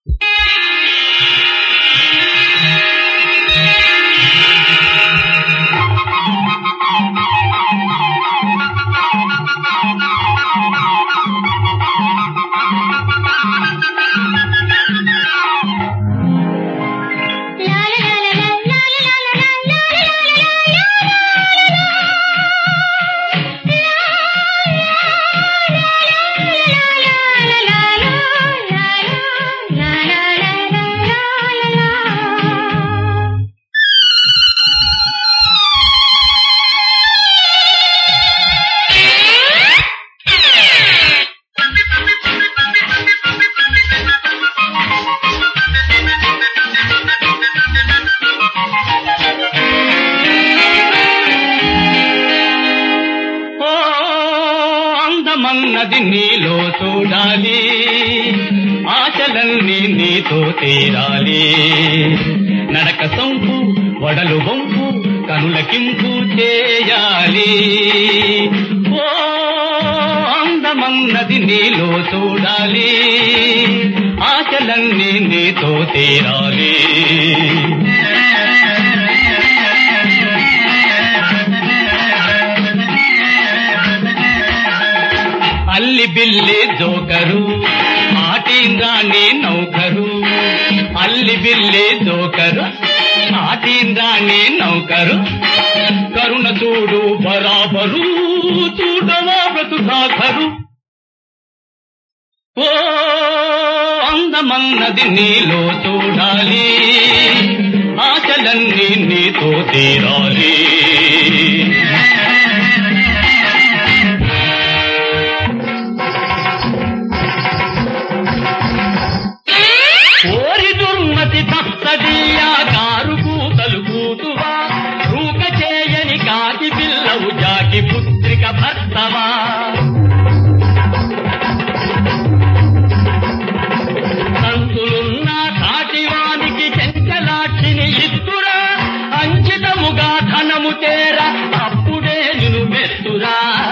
ఓ అందమన్నది నీలో చూడాలి ఆశలన్నీ నీతో తీరాలి నడక సొంపు వడలు వంపు కనులకింపు చేయాలి ఓ అందమన్నది నీలో చూడాలి ఆశలన్నీ నీతో తీరాలి అల్లి బిల్లి జోకరు ఆటింద్రాణి నౌకరు అల్లి బిల్లి జోకరు ఆటింద్రాణి నౌకరు కరుణ చూడు బరాబరు చూడవా బ్రతుకాకరు ఓ అందమన్నది నీలో చూడాలి ఆశలన్నీ నీతో తీరాలి ఓరి దుర్మతి తప్పదియా కారు కూతలు కూతువా రూక చేయని కాకి పిల్లవు జాకి పుత్రిక భర్తవా సంతులున్న తాటివానికి చెంచలాక్షిని ఇస్తురా అంకితముగా ధనము తేర అప్పుడే నిను మెత్తురా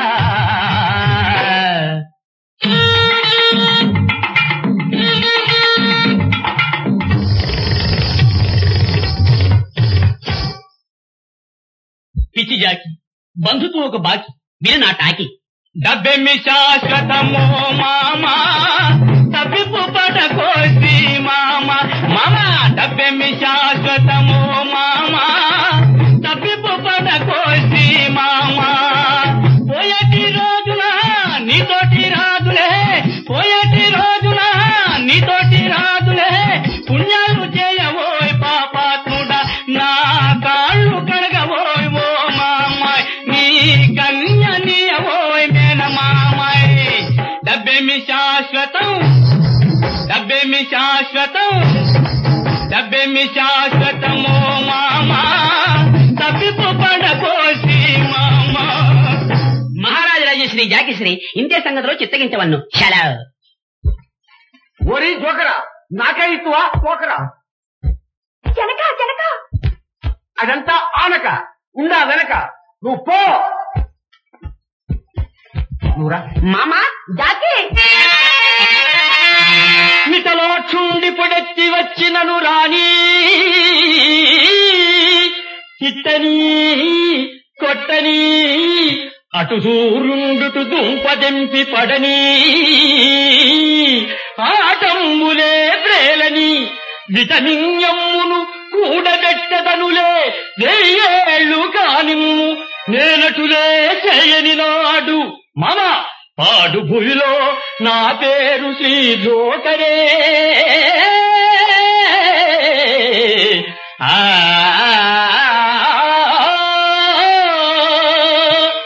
పిచ్చి జాకి బంధుత్వం ఒక బాకి విన నా టాకి డబ్బెమ్మి శాశ్వతమో మామా తప్పిపు పడకోసి మామ మామ డబ్బెమ్మి శాశ్వతమో మామా తప్పిపు పడకోసి మామ పోయేటి రోజున నీతోటి రాదులే పోయేటి రోజున నీతోటి రాదులే పుణ్యాలు చేయవోయ్ పాపాత్ముడా నా కాళ్ళు కడగవోయ్ ఓ మామాయ్ నీ కన్య నీయవోయ్ మేన మామాయ్ డబ్బేమి శాశ్వతం డబ్బేమి శాశ్వతం డబ్బేమి శాశ్వతమో మామా తప్పిపు పడకోసి మామా మహారాజ రాజశ్రీ జాకిశ్రీ ఇంతే సంగతిలో చిత్తగించవన్ను శలా ఓరి జోకరా నాకే ఇస్తువా పోకరా జనక జనక అదంతా ఆనక ఉండా వెనక నువ్వు పో నువ్వురా మామా జాకి మిటలో చుండి పొడెత్తి వచ్చినను రాణి చిట్టని కొట్టని అటు సూర్యుండుటు దుంపదెంపి పడని ఆటంబులే ప్రేలని విటమిన్యమ్మును కూడబెట్టదనులే వెయ్యేళ్ళు కానిమ్ము నేనటులే చేయని నాడు మమ పాడు భూమిలో నా పేరు శ్రీ జోకరే ఆ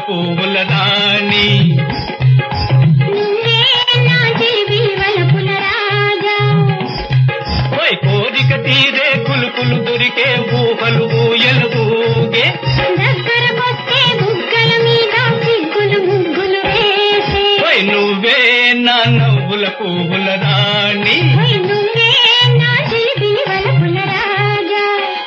పువ్వుల రాణి నువ్వే నా జీవి వలపుల రాజా ఓయ్ కోరిక తీరే కులుకులు దొరికే ఊహలు ఊయలుగే దగ్గరకొస్తే బుగ్గల మీద సిగ్గులు ముగ్గులు వేసే ఓయ్ నువ్వే నా నవ్వుల పువ్వుల రాణి ఓయ్ నువ్వే నా జీవి వలపుల రాజా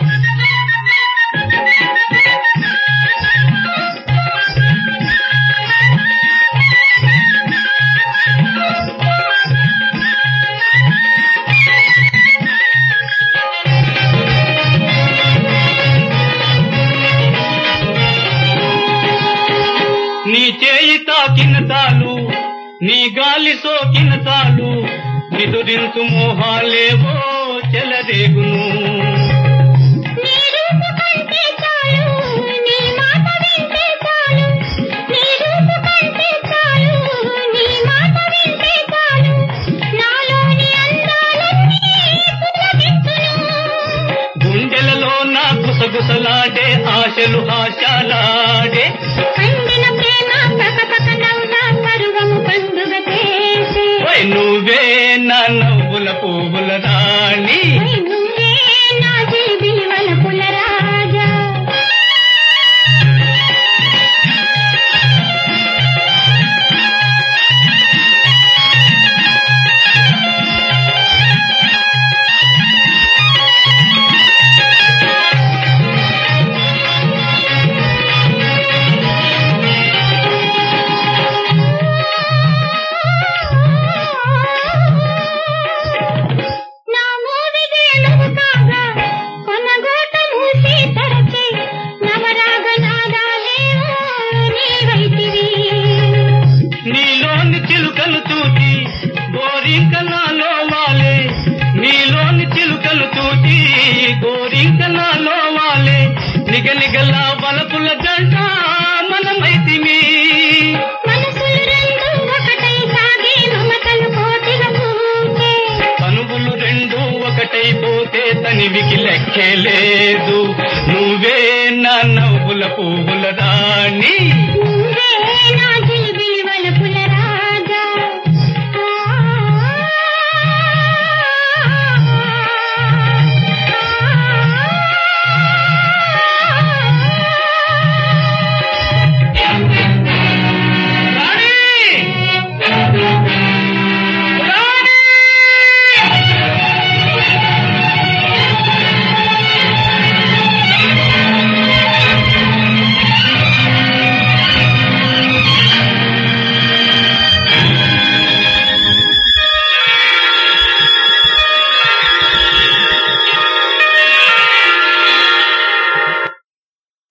నీ చేయి తాకిన తాలు నీ గాలి సోకిన తాలు నిదురించు మోహాలేవో చెలరేగును నీ రూపు కంటే చాలు నీ మాట వింటే చాలు నీ రూపు కంటే చాలు నీ మాట వింటే చాలు నాలోని అందాలన్నీ పులకించును గుండెలలో నా గుసగుసలాడే ఆశలు ఆశాలాడే కందిన ప్రేమ పకపక నవ్వున పరువము పండుగ చేసే ఓయ్ నువ్వే నా నవ్వుల పువ్వుల రాణి ఓయ్ నువ్వే నా జీవి వలపుల రాజా నా మోవిగేలుగు కాగా కొనగోట మూసి తెరచే నవరాగ నాదాలేవో నీవైతివి నీలోని చిలుకలు చూచి గోరింక నాలో వాలే నీలోని చిలుకలు చూచి గోరింక నాలో వాలే నిగ నిగల వలపుల జంట మనమైతిమి మనసులు రెండు ఒకటై సాగే మమతలు కోటిగా పూసే కనువులు రెండు ఒకటైపోతే తనివికి లెక్కే లేదు నువ్వే నా నవ్వుల పువ్వుల రాణి నువ్వే